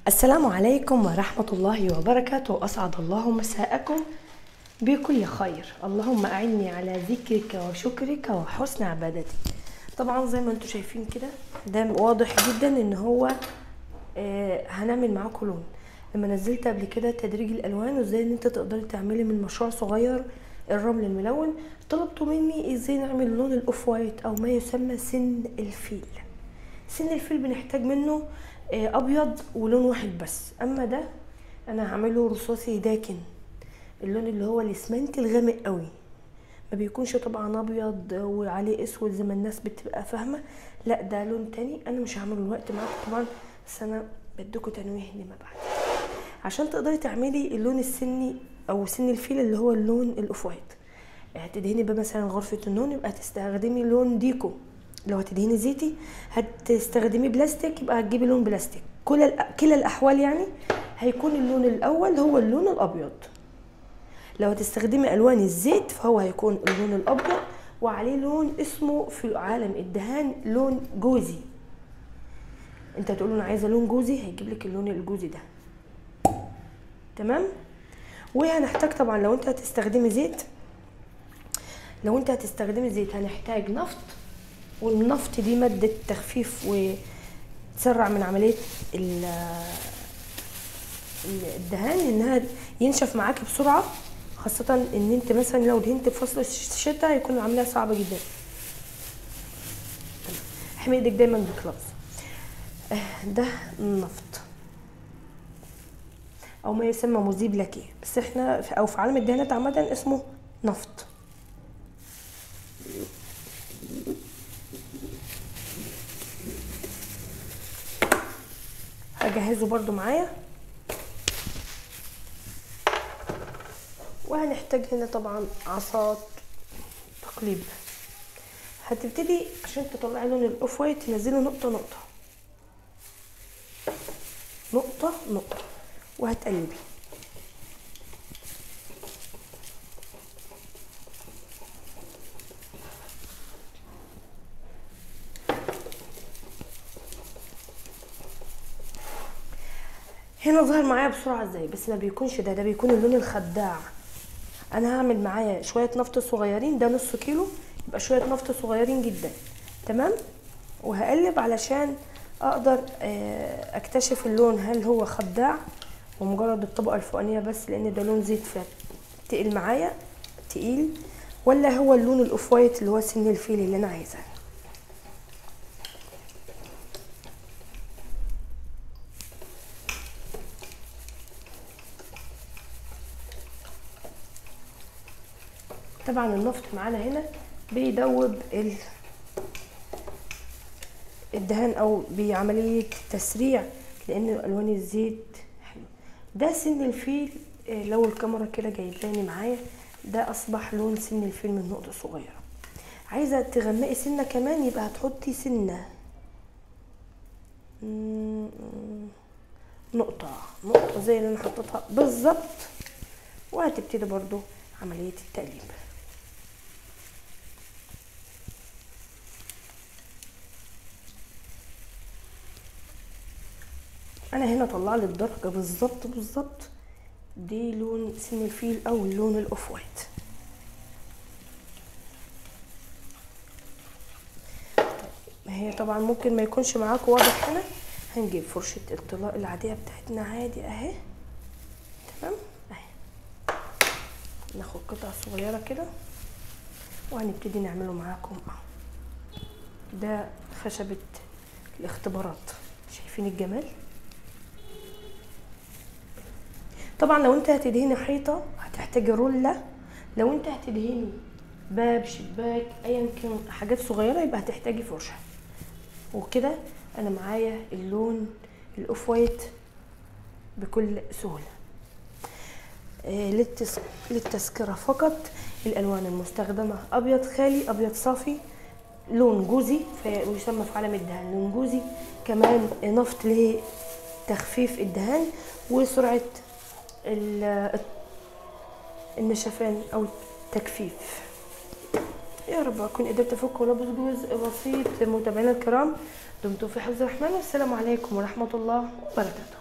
السلام عليكم ورحمة الله وبركاته أسعد الله مساءكم بكل خير اللهم أعني على ذكرك وشكرك وحسن عبادتك طبعا زي ما انتم شايفين كده ده واضح جدا ان هو آه هنعمل معاكم لون لما نزلت قبل كده تدريج الالوان وازاي ان انت تقدري تعملي من مشروع صغير الرمل الملون طلبتوا مني ازاي نعمل لون الاوف وايت او ما يسمى سن الفيل سن الفيل بنحتاج منه آه، ابيض ولون واحد بس اما ده انا هعمله رصاصي داكن اللون اللي هو الاسمنتي الغامق قوي ما بيكونش طبعا ابيض وعليه اسود زي ما الناس بتبقى فاهمه لا ده لون تاني انا مش هعمله الوقت معاكم طبعا بس انا بديكوا تنويه لما بعد عشان تقدري تعملي اللون السني او سن الفيل اللي هو اللون الاوف وايت هتدهني بقى مثلا غرفه النوم يبقى هتستخدمي لون ديكو لو هتدهني زيتي هتستخدمي بلاستيك يبقى هتجيبي لون بلاستيك كل الأ- كلا الاحوال يعني هيكون اللون الاول هو اللون الابيض لو هتستخدمي الوان الزيت فهو هيكون اللون الابيض وعليه لون اسمه في عالم الدهان لون جوزي انت هتقول له انا عايزه لون جوزي هيجيب لك اللون الجوزي ده تمام وهنحتاج طبعا لو انت هتستخدمي زيت لو انت هتستخدمي زيت هنحتاج نفط والنفط دي مادة تخفيف وتسرع من عملية ال- ال- الدهان انها ينشف معاكي بسرعة خاصة ان انت مثلا لو دهنت في فصل الشتاء هيكون العملية صعبة جدا احمي ايدك دايما بكلابس آه، ده النفط او ما يسمى مذيب لاكيه بس احنا في- او في عالم الدهانات عامة اسمه نفط هجهزه برضو معايا وهنحتاج هنا طبعا عصات تقليب هتبتدي عشان تطلعي لون الاوف وايت تنزله نقطة نقطة نقطة نقطة وهتقلبي هنا ظهر معايا بسرعه ازاي بس ما بيكونش ده ده بيكون اللون الخداع انا هعمل معايا شويه نفط صغيرين ده نص كيلو يبقى شويه نفط صغيرين جدا تمام وهقلب علشان اقدر آه، اكتشف اللون هل هو خداع ومجرد الطبقه الفوقانيه بس لان ده لون زيت فتقل معايا تقيل ولا هو اللون الاوف وايت اللي هو سن الفيل اللي انا عايزاه طبعا النفط معانا هنا بيدوب ال الدهان او بعمليه تسريع لان الوان الزيت حلو ده سن الفيل آه، لو الكاميرا كده جايباني معايا ده اصبح لون سن الفيل من نقطه صغيره عايزه تغمقي سنه كمان يبقى هتحطي سنه مم، نقطه نقطه زي اللي انا حطيتها بالظبط وهتبتدي برضو عمليه التقليب انا هنا طلع لي الدرجه بالظبط بالظبط دي لون سن الفيل او اللون الاوف وايت هي طبعا ممكن ما يكونش معاكم واضح هنا هنجيب فرشه الطلاء العاديه بتاعتنا عادي اهي تمام اهي ناخد قطع صغيره كده وهنبتدي نعمله معاكم اهو ده خشبه الاختبارات شايفين الجمال طبعا لو انت هتدهني حيطه هتحتاجي روله لو انت هتدهني باب شباك ايا كان حاجات صغيره يبقى هتحتاجي فرشه وكده انا معايا اللون الاوف وايت بكل سهوله آه، للتس... للتذكره فقط الالوان المستخدمه ابيض خالي ابيض صافي لون جوزي في- ويسمى في عالم الدهان لون جوزي كمان نفط لتخفيف الدهان وسرعه ال- النشفان او التجفيف يا رب اكون قدرت افك ولابس جزء بسيط متابعينا الكرام دمتم في حفظ الرحمن والسلام عليكم ورحمه الله وبركاته